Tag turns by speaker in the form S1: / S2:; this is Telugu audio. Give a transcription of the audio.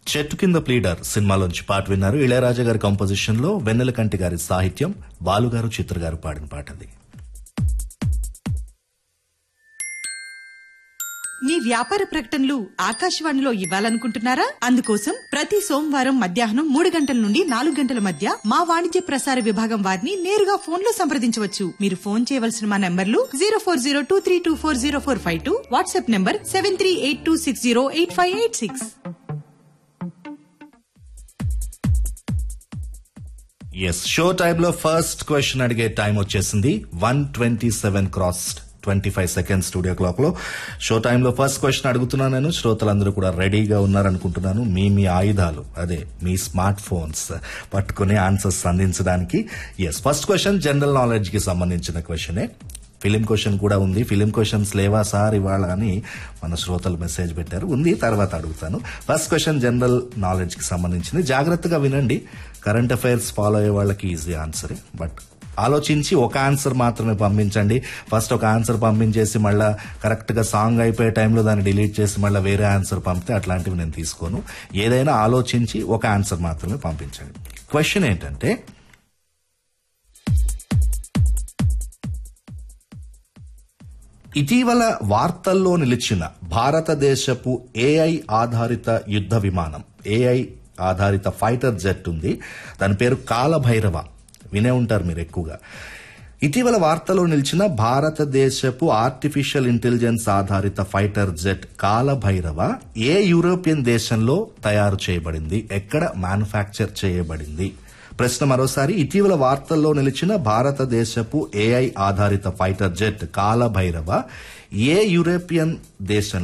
S1: చెట్టు కింద ప్లీడర్ సినిమాలోంచి పాట విన్నారు ఇళయరాజా గారి కంపోజిషన్ లో వెన్నెల కంటి గారి సాహిత్యం బాలుగారు చిత్ర గారు పాడిన పాట అది
S2: మీ వ్యాపార ప్రకటనలు ఆకాశవాణిలో ఇవ్వాలనుకుంటున్నారా అందుకోసం ప్రతి సోమవారం మధ్యాహ్నం మూడు గంటల నుండి నాలుగు గంటల మధ్య మా వాణిజ్య ప్రసార విభాగం వారిని నేరుగా ఫోన్ లో సంప్రదించవచ్చు మీరు ఫోన్ చేయవలసిన మా నంబర్లు zero four zero two three two four zero four five two WhatsApp number seven three eight two six zero eight five eight six
S1: yes show టైంలో ఫస్ట్ క్వశ్చన్ అడిగే టైం వచ్చేసింది one twenty seven cross twenty five second studio clock లో షో టైంలో ఫస్ట్ క్వశ్చన్ అడుగుతున్నాను నేను శ్రోతలందరూ కూడా రెడీగా ఉన్నారనుకుంటున్నాను మీ మీ ఆయుధాలు అదే మీ స్మార్ట్ ఫోన్స్ పట్టుకుని ఆన్సర్స్ అందించడానికి yes first question general knowledge కి సంబంధించిన క్వశ్చనే ఫిలిం క్వశ్చన్ కూడా ఉంది ఫిలిం క్వశ్చన్స్ లేవా సార్ ఇవాళ అని మన శ్రోతలు మెసేజ్ పెట్టారు ఉంది తర్వాత అడుగుతాను ఫస్ట్ క్వశ్చన్ జనరల్ నాలెడ్జ్ కి సంబంధించింది జాగ్రత్తగా వినండి కరెంట్ అఫైర్స్ ఫాలో అయ్యే వాళ్ళకి ఈజీ ఆన్సరే బట్ ఆలోచించి ఒక ఆన్సర్ మాత్రమే పంపించండి ఫస్ట్ ఒక ఆన్సర్ పంపించేసి మళ్ళా కరెక్ట్ గా సాంగ్ అయిపోయే టైంలో దాన్ని డిలీట్ చేసి మళ్ళీ వేరే ఆన్సర్ పంపితే అట్లాంటివి నేను తీసుకోను ఏదైనా ఆలోచించి ఒక ఆన్సర్ మాత్రమే పంపించండి క్వశ్చన్ ఏంటంటే ఇటీవల వార్తల్లో నిలిచిన భారతదేశపు ఏఐ ఆధారిత యుద్ధ విమానం ఏఐ ఆధారిత ఫైటర్ జెట్ ఉంది దాని పేరు కాలభైరవ వినే ఉంటారు మీరు ఎక్కువగా ఇటీవల వార్తలో నిలిచిన భారతదేశపు ఆర్టిఫిషియల్ ఇంటెలిజెన్స్ ఆధారిత ఫైటర్ జెట్ కాలభైరవ ఏ యూరోపియన్ దేశంలో తయారు చేయబడింది ఎక్కడ మ్యానుఫ్యాక్చర్ చేయబడింది ప్రశ్న మరోసారి ఇటీవల వార్తల్లో నిలిచిన భారతదేశపు ఏఐ ఆధారిత ఫైటర్ జెట్ కాలభైరవ ఏ యూరోపియన్ దేశం